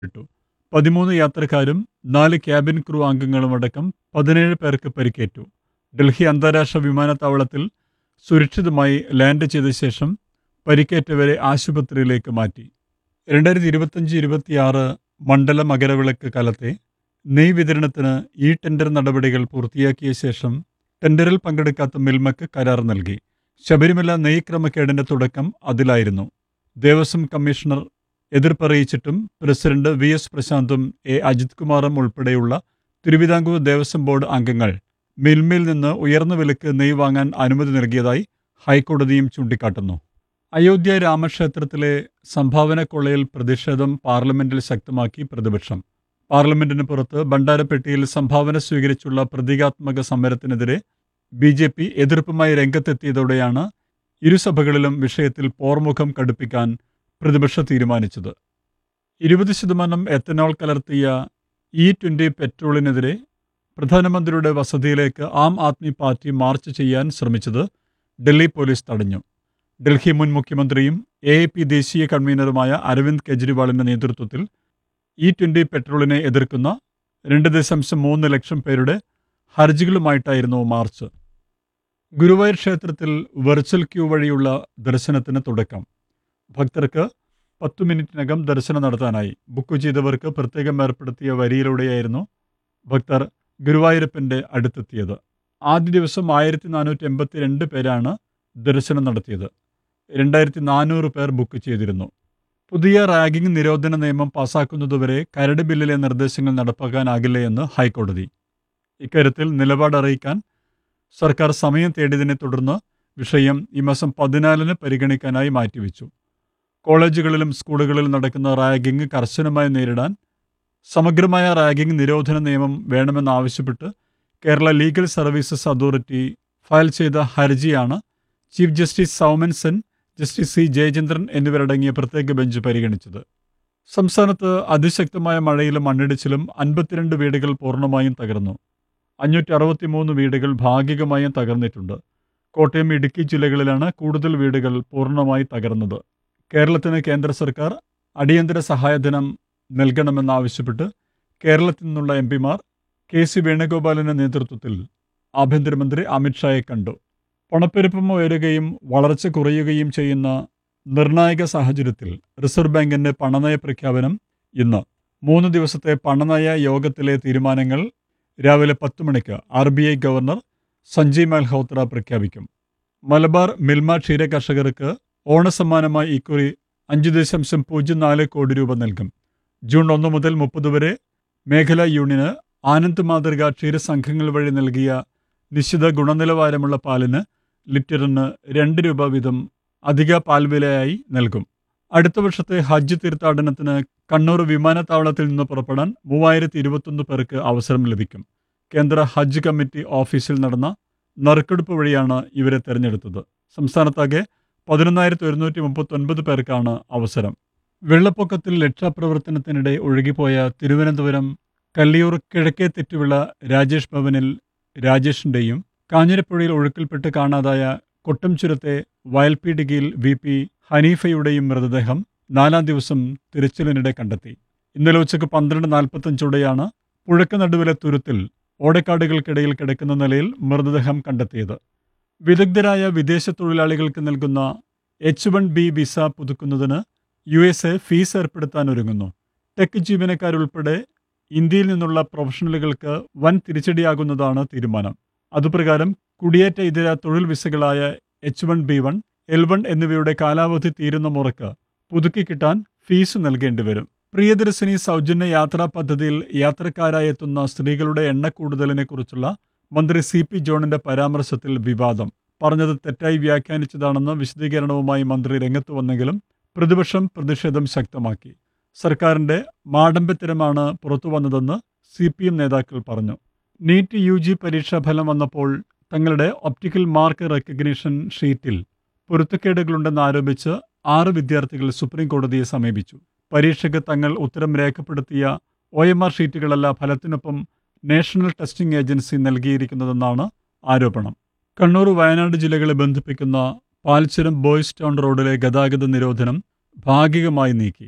ഇട്ടു പതിമൂന്ന് യാത്രക്കാരും നാല് ക്യാബിൻ ക്രൂ അംഗങ്ങളുമടക്കം പതിനേഴ് പേർക്ക് പരിക്കേറ്റു ഡൽഹി അന്താരാഷ്ട്ര വിമാനത്താവളത്തിൽ സുരക്ഷിതമായി ലാൻഡ് ചെയ്ത ശേഷം പരിക്കേറ്റവരെ ആശുപത്രിയിലേക്ക് മാറ്റി രണ്ടായിരത്തി ഇരുപത്തഞ്ച് ഇരുപത്തിയാറ് മണ്ഡല മകരവിളക്ക് കാലത്തെ നെയ് വിതരണത്തിന് ഈ ടെൻഡർ നടപടികൾ പൂർത്തിയാക്കിയ ശേഷം ടെൻഡറിൽ പങ്കെടുക്കാത്ത മിൽമയ്ക്ക് കരാർ നൽകി ശബരിമല നെയ് ക്രമക്കേടിന്റെ തുടക്കം അതിലായിരുന്നു ദേവസ്വം കമ്മീഷണർ എതിർപ്പറിയിച്ചിട്ടും പ്രസിഡന്റ് വി എസ് പ്രശാന്തും എ അജിത് കുമാറും ഉൾപ്പെടെയുള്ള തിരുവിതാംകൂർ ദേവസ്വം ബോർഡ് അംഗങ്ങൾ മിൽമയിൽ നിന്ന് ഉയർന്ന വിലക്ക് നെയ് വാങ്ങാൻ അനുമതി നൽകിയതായി ഹൈക്കോടതിയും ചൂണ്ടിക്കാട്ടുന്നു അയോധ്യ രാമക്ഷേത്രത്തിലെ സംഭാവന കൊള്ളയിൽ പ്രതിഷേധം പാർലമെന്റിൽ ശക്തമാക്കി പ്രതിപക്ഷം പാർലമെന്റിന് പുറത്ത് ബണ്ടാരപ്പെട്ടിയിൽ സംഭാവന സ്വീകരിച്ചുള്ള പ്രതീകാത്മക സമരത്തിനെതിരെ ബി ജെ പി എതിർപ്പുമായി രംഗത്തെത്തിയതോടെയാണ് ഇരുസഭകളിലും വിഷയത്തിൽ പോർമുഖം കടുപ്പിക്കാൻ പ്രതിപക്ഷം തീരുമാനിച്ചത് ഇരുപത് ശതമാനം എത്തനോൾ കലർത്തിയ ഇ ട്വൻ്റി പെട്രോളിനെതിരെ പ്രധാനമന്ത്രിയുടെ വസതിയിലേക്ക് ആം ആദ്മി പാർട്ടി മാർച്ച് ചെയ്യാൻ ശ്രമിച്ചത് ഡൽഹി പോലീസ് തടഞ്ഞു ഡൽഹി മുൻ മുഖ്യമന്ത്രിയും എ എ പി ദേശീയ കൺവീനറുമായ അരവിന്ദ് കെജ്രിവാളിന്റെ നേതൃത്വത്തിൽ ഇ ട്വൻ്റി പെട്രോളിനെ എതിർക്കുന്ന രണ്ട് ദശാംശം മൂന്ന് ലക്ഷം പേരുടെ ഹർജികളുമായിട്ടായിരുന്നു മാർച്ച് ഗുരുവായൂർ ക്ഷേത്രത്തിൽ വെർച്വൽ ക്യൂ വഴിയുള്ള ദർശനത്തിന് തുടക്കം ഭക്തർക്ക് പത്തു മിനിറ്റിനകം ദർശനം നടത്താനായി ബുക്ക് ചെയ്തവർക്ക് പ്രത്യേകം ഏർപ്പെടുത്തിയ വരിയിലൂടെയായിരുന്നു ഭക്തർ ഗുരുവായൂരപ്പൻ്റെ അടുത്തെത്തിയത് ആദ്യ ദിവസം ആയിരത്തി നാനൂറ്റി എൺപത്തി രണ്ട് പേരാണ് ദർശനം നടത്തിയത് രണ്ടായിരത്തി നാനൂറ് പേർ ബുക്ക് ചെയ്തിരുന്നു പുതിയ റാഗിംഗ് നിരോധന നിയമം പാസാക്കുന്നതുവരെ കരട് ബില്ലിലെ നിർദ്ദേശങ്ങൾ നടപ്പാക്കാനാകില്ല എന്ന് ഹൈക്കോടതി ഇക്കാര്യത്തിൽ നിലപാട് അറിയിക്കാൻ സർക്കാർ സമയം തേടിയതിനെ തുടർന്ന് വിഷയം ഈ മാസം പതിനാലിന് പരിഗണിക്കാനായി മാറ്റിവെച്ചു കോളേജുകളിലും സ്കൂളുകളിലും നടക്കുന്ന റാഗിംഗ് കർശനമായി നേരിടാൻ സമഗ്രമായ റാഗിംഗ് നിരോധന നിയമം വേണമെന്നാവശ്യപ്പെട്ട് Kerala legal services authority file ചെയ്ത ഹർജിയാണ് chief justice Soumen Sen justice C Jayachandran എന്നിവരടങ്ങിയ പ്രത്യേക ബെഞ്ച് പരിഗണിച്ചത് സംസ്ഥാനത്ത് അതിശക്തമായ മഴയിലും മണ്ണിടിച്ചിലും അൻപത്തിരണ്ട് വീടുകൾ പൂർണ്ണമായും തകർന്നു അഞ്ഞൂറ്റി അറുപത്തിമൂന്ന് വീടുകൾ ഭാഗികമായും തകർന്നിട്ടുണ്ട് കോട്ടയം ഇടുക്കി ജില്ലകളിലാണ് കൂടുതൽ വീടുകൾ പൂർണ്ണമായി തകർന്നത് കേരളത്തിന് കേന്ദ്ര സർക്കാർ അടിയന്തര സഹായധനം നൽകണമെന്നാവശ്യപ്പെട്ട് കേരളത്തിൽ നിന്നുള്ള എം പിമാർ കെ സി വേണുഗോപാലിന്റെ നേതൃത്വത്തിൽ ആഭ്യന്തരമന്ത്രി അമിത്ഷായെ കണ്ടു പണപ്പെരുപ്പം ഉയരുകയും വളർച്ച കുറയുകയും ചെയ്യുന്ന നിർണായക സാഹചര്യത്തിൽ റിസർവ് ബാങ്കിന്റെ പണനയ പ്രഖ്യാപനം ഇന്ന് മൂന്ന് ദിവസത്തെ പണനയ യോഗത്തിലെ തീരുമാനങ്ങൾ രാവിലെ പത്ത് മണിക്ക് R B I governor Sanjay Malhotra പ്രഖ്യാപിക്കും മലബാർ മിൽമ ക്ഷീര കർഷകർക്ക് ഓണസമ്മാനമായി ഇക്കുറി അഞ്ച് ദശാംശം പൂജ്യം നാല് കോടി രൂപ നൽകും ജൂൺ ഒന്ന് മുതൽ മുപ്പത് വരെ മേഖലാ യൂണിയന് ആനന്ദ് മാതൃക ക്ഷീരസംഘങ്ങൾ വഴി നൽകിയ നിശ്ചിത ഗുണനിലവാരമുള്ള പാലിന് ലിറ്ററിന് രണ്ട് രൂപ വീതം അധിക പാൽവിലയായി നൽകും അടുത്ത വർഷത്തെ ഹജ്ജ് തീർത്ഥാടനത്തിന് കണ്ണൂർ വിമാനത്താവളത്തിൽ നിന്ന് പുറപ്പെടാൻ മൂവായിരത്തി ഇരുപത്തൊന്ന് പേർക്ക് അവസരം ലഭിക്കും കേന്ദ്ര ഹജ്ജ് കമ്മിറ്റി ഓഫീസിൽ നടന്ന നറുക്കെടുപ്പ് വഴിയാണ് ഇവരെ തെരഞ്ഞെടുത്തത് സംസ്ഥാനത്താകെ പതിനൊന്നായിരത്തി ഒരുന്നൂറ്റി മുപ്പത്തൊൻപത് പേർക്കാണ് അവസരം വെള്ളപ്പൊക്കത്തിൽ രക്ഷാപ്രവർത്തനത്തിനിടെ ഒഴുകിപ്പോയ തിരുവനന്തപുരം കല്ലിയൂർ കിഴക്കേ തെറ്റുവിള രാജേഷ് ഭവനിൽ രാജേഷിന്റെയും കാഞ്ഞിരപ്പുഴയിൽ ഒഴുക്കിൽപ്പെട്ട് കാണാതായ കൊട്ടംചുരത്തെ വയൽപീടികയിൽ വി പി ഹനീഫയുടെയും മൃതദേഹം നാലാം ദിവസം തിരച്ചിലിനിടെ കണ്ടെത്തി ഇന്നലെ ഉച്ചയ്ക്ക് പന്ത്രണ്ട് നാൽപ്പത്തഞ്ചോടെയാണ് പുഴക്ക് നടുവിലെ തുരുത്തിൽ ഓടക്കാടുകൾക്കിടയിൽ കിടക്കുന്ന നിലയിൽ മൃതദേഹം കണ്ടെത്തിയത് വിദഗ്ധരായ വിദേശ തൊഴിലാളികൾക്ക് നൽകുന്ന എച്ച് വൺ ബി വിസ പുതുക്കുന്നതിന് യു എസ് എ ഫീസ് ഏർപ്പെടുത്താൻ ഒരുങ്ങുന്നു ടെക് ജീവനക്കാരുൾപ്പെടെ ഇന്ത്യയിൽ നിന്നുള്ള പ്രൊഫഷണലുകൾക്ക് വൻ തിരിച്ചടിയാകുന്നതാണ് തീരുമാനം അതുപ്രകാരം കുടിയേറ്റ ഇതര തൊഴിൽ വിസകളായ H one B one L one എന്നിവയുടെ കാലാവധി തീരുന്ന മുറക്ക് പുതുക്കി കിട്ടാൻ ഫീസ് നൽകേണ്ടി വരും പ്രിയദർശിനി സൗജന്യ യാത്രാ പദ്ധതിയിൽ യാത്രക്കാരായി എത്തുന്ന സ്ത്രീകളുടെ എണ്ണ കൂടുതലിനെ കുറിച്ചുള്ള മന്ത്രി സി പി ജോണിന്റെ പരാമർശത്തിൽ വിവാദം പറഞ്ഞത് തെറ്റായി വ്യാഖ്യാനിച്ചതാണെന്ന് വിശദീകരണവുമായി മന്ത്രി രംഗത്ത് വന്നെങ്കിലും പ്രതിപക്ഷം പ്രതിഷേധം ശക്തമാക്കി സർക്കാരിന്റെ മാടമ്പത്തരമാണ് പുറത്തു വന്നതെന്ന് സി പി എം നേതാക്കൾ പറഞ്ഞു നീറ്റ് യു ജി പരീക്ഷാ ഫലം വന്നപ്പോൾ തങ്ങളുടെ ഒപ്റ്റിക്കൽ മാർക്ക് റെക്കഗ്നീഷൻ ഷീറ്റിൽ പൊരുത്തക്കേടുകളുണ്ടെന്ന് ആരോപിച്ച് ആറ് വിദ്യാർത്ഥികൾ സുപ്രീം കോടതിയെ സമീപിച്ചു പരീക്ഷയ്ക്ക് തങ്ങൾ ഉത്തരം രേഖപ്പെടുത്തിയ ഒ എം ആർ ഷീറ്റുകളല്ല ഫലത്തിനൊപ്പം നാഷണൽ ടെസ്റ്റിംഗ് ഏജൻസി നൽകിയിരിക്കുന്നതെന്നാണ് ആരോപണം കണ്ണൂർ വയനാട് ജില്ലകളെ ബന്ധിപ്പിക്കുന്ന പാൽച്ചുരം ബോയ്സ് ടൗൺ റോഡിലെ ഗതാഗത നിരോധനം ഭാഗികമായി നീക്കി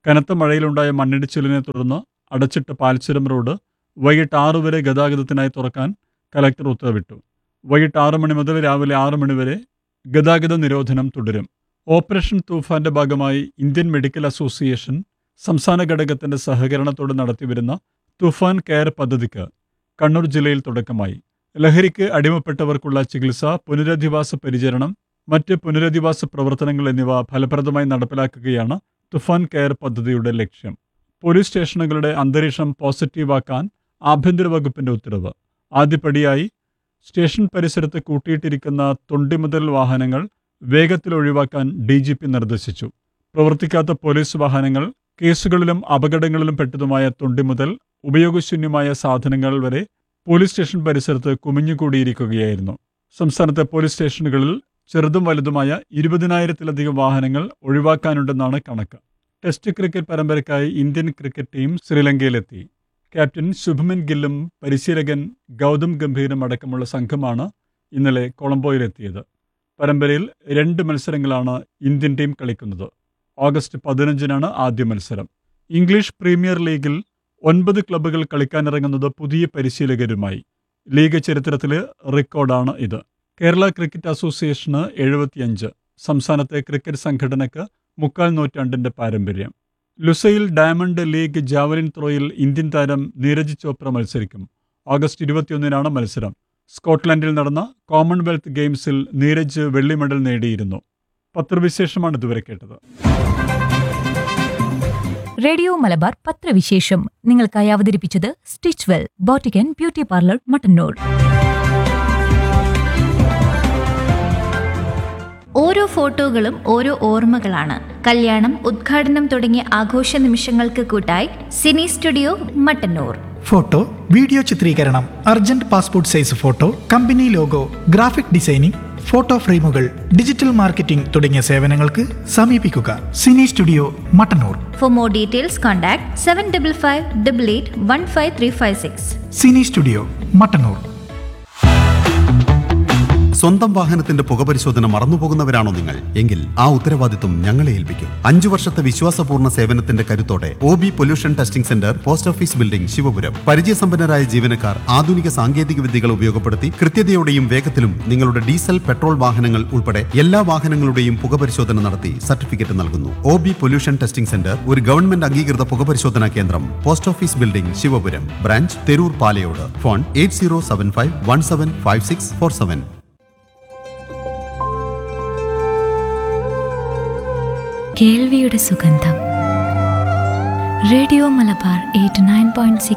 കനത്ത മഴയിലുണ്ടായ മണ്ണിടിച്ചിലിനെ തുടർന്ന് അടച്ചിട്ട പാൽച്ചുരം റോഡ് വൈകിട്ട് ആറു വരെ ഗതാഗതത്തിനായി തുറക്കാൻ കലക്ടർ ഉത്തരവിട്ടു വൈകിട്ട് ആറ് മണി മുതൽ രാവിലെ ആറ് മണി വരെ ഗതാഗത നിരോധനം തുടരും ഓപ്പറേഷൻ തൂഫാന്റെ ഭാഗമായി ഇന്ത്യൻ മെഡിക്കൽ അസോസിയേഷൻ സംസ്ഥാന ഘടകത്തിന്റെ സഹകരണത്തോടെ നടത്തിവരുന്ന തുഫാൻ കെയർ പദ്ധതിക്ക് കണ്ണൂർ ജില്ലയിൽ തുടക്കമായി ലഹരിക്ക് അടിമപ്പെട്ടവർക്കുള്ള ചികിത്സ പുനരധിവാസ പരിചരണം മറ്റ് പുനരധിവാസ പ്രവർത്തനങ്ങൾ എന്നിവ ഫലപ്രദമായി നടപ്പിലാക്കുകയാണ് തുഫാൻ കെയർ പദ്ധതിയുടെ ലക്ഷ്യം പോലീസ് സ്റ്റേഷനുകളുടെ അന്തരീക്ഷം പോസിറ്റീവാക്കാൻ ആഭ്യന്തര വകുപ്പിന്റെ ഉത്തരവ് ആദ്യപടിയായി സ്റ്റേഷൻ പരിസരത്ത് കൂട്ടിയിട്ടിരിക്കുന്ന തൊണ്ടിമുതൽ വാഹനങ്ങൾ വേഗത്തിൽ ഒഴിവാക്കാൻ ഡി ജി പി നിർദ്ദേശിച്ചു പ്രവർത്തിക്കാത്ത പോലീസ് വാഹനങ്ങൾ കേസുകളിലും അപകടങ്ങളിലും പെട്ടതുമായ തൊണ്ടിമുതൽ ഉപയോഗശൂന്യമായ സാധനങ്ങൾ വരെ പോലീസ് സ്റ്റേഷൻ പരിസരത്ത് കുമിഞ്ഞുകൂടിയിരിക്കുകയായിരുന്നു സംസ്ഥാനത്തെ പോലീസ് സ്റ്റേഷനുകളിൽ ചെറുതും വലുതുമായ ഇരുപതിനായിരത്തിലധികം വാഹനങ്ങൾ ഒഴിവാക്കാനുണ്ടെന്നാണ് കണക്ക് ടെസ്റ്റ് ക്രിക്കറ്റ് പരമ്പരയ്ക്കായി ഇന്ത്യൻ ക്രിക്കറ്റ് ടീം ശ്രീലങ്കയിലെത്തി ക്യാപ്റ്റൻ ശുഭമൻ ഗില്ലും പരിശീലകൻ ഗൗതം ഗംഭീരും അടക്കമുള്ള സംഘമാണ് ഇന്നലെ കൊളംബോയിലെത്തിയത് പരമ്പരയിൽ രണ്ട് മത്സരങ്ങളാണ് ഇന്ത്യൻ ടീം കളിക്കുന്നത് ഓഗസ്റ്റ് പതിനഞ്ചിനാണ് ആദ്യ മത്സരം ഇംഗ്ലീഷ് പ്രീമിയർ ലീഗിൽ ഒൻപത് ക്ലബ്ബുകൾ കളിക്കാനിറങ്ങുന്നത് പുതിയ പരിശീലകരുമായി ലീഗ് ചരിത്രത്തിലെ റെക്കോർഡാണ് ഇത് കേരള ക്രിക്കറ്റ് അസോസിയേഷന് എഴുപത്തിയഞ്ച് സംസ്ഥാനത്തെ ക്രിക്കറ്റ് സംഘടനയ്ക്ക് മുക്കാൽ നൂറ്റാണ്ടിന്റെ പാരമ്പര്യം ലുസയിൽ ഡയമണ്ട് ലീഗ് ജാവലിൻ ത്രോയിൽ ഇന്ത്യൻ താരം നീരജ് ചോപ്ര മത്സരിക്കും ഓഗസ്റ്റ് ഇരുപത്തിയൊന്നിനാണ് മത്സരം സ്കോട്ട്ലൻഡിൽ നടന്ന കോമൺവെൽത്ത് ഗെയിംസിൽ നീരജ് വെള്ളി മെഡൽ നേടിയിരുന്നു പത്രവിശേഷമാണ് ഇതുവരെ കേട്ടത് റേഡിയോ മലബാർ പത്രവിശേഷം നിങ്ങൾക്കായി അവതരിപ്പിച്ചത് stitch well boutique and beauty parlour Mattannur ഓരോ ഫോട്ടോകളും ഓരോ ഓർമ്മകളാണ് കല്യാണം ഉദ്ഘാടനം തുടങ്ങിയ ആഘോഷ നിമിഷങ്ങൾക്ക് കൂട്ടായി cine studio Mattannur photo video ചിത്രീകരണം urgent passport size photo company logo graphic designing photo ഫ്രെയിമുകൾ ഡിജിറ്റൽ മാർക്കറ്റിംഗ് തുടങ്ങിയ സേവനങ്ങൾക്ക് സമീപിക്കുക cine studio Mattannur for more details contact seven double five double eight one five three five six cine studio Mattannur സ്വന്തം വാഹനത്തിന്റെ പുകപരിശോധന മറന്നുപോകുന്നവരാണോ നിങ്ങൾ എങ്കിൽ ആ ഉത്തരവാദിത്വം ഞങ്ങളെ ഏൽപ്പിക്കും അഞ്ചു വർഷത്തെ വിശ്വാസപൂർണ്ണ സേവനത്തിന്റെ കരുത്തോടെ O B pollution testing centre post office building Sivapuram പരിചയസമ്പന്നരായ ജീവനക്കാർ ആധുനിക സാങ്കേതിക വിദ്യകൾ ഉപയോഗപ്പെടുത്തി കൃത്യതയോടെയും വേഗത്തിലും നിങ്ങളുടെ ഡീസൽ പെട്രോൾ വാഹനങ്ങൾ ഉൾപ്പെടെ എല്ലാ വാഹനങ്ങളുടെയും പുകപരിശോധന നടത്തി സർട്ടിഫിക്കറ്റ് നൽകുന്നു O B pollution testing centre ഒരു ഗവൺമെന്റ് അംഗീകൃത പുകപരിശോധനാ കേന്ദ്രം post office building Sivapuram branch Theroor Palayode phone eight zero seven five one seven five six four seven കേൾവിയുടെ സുഗന്ധം radio Malabar eight nine point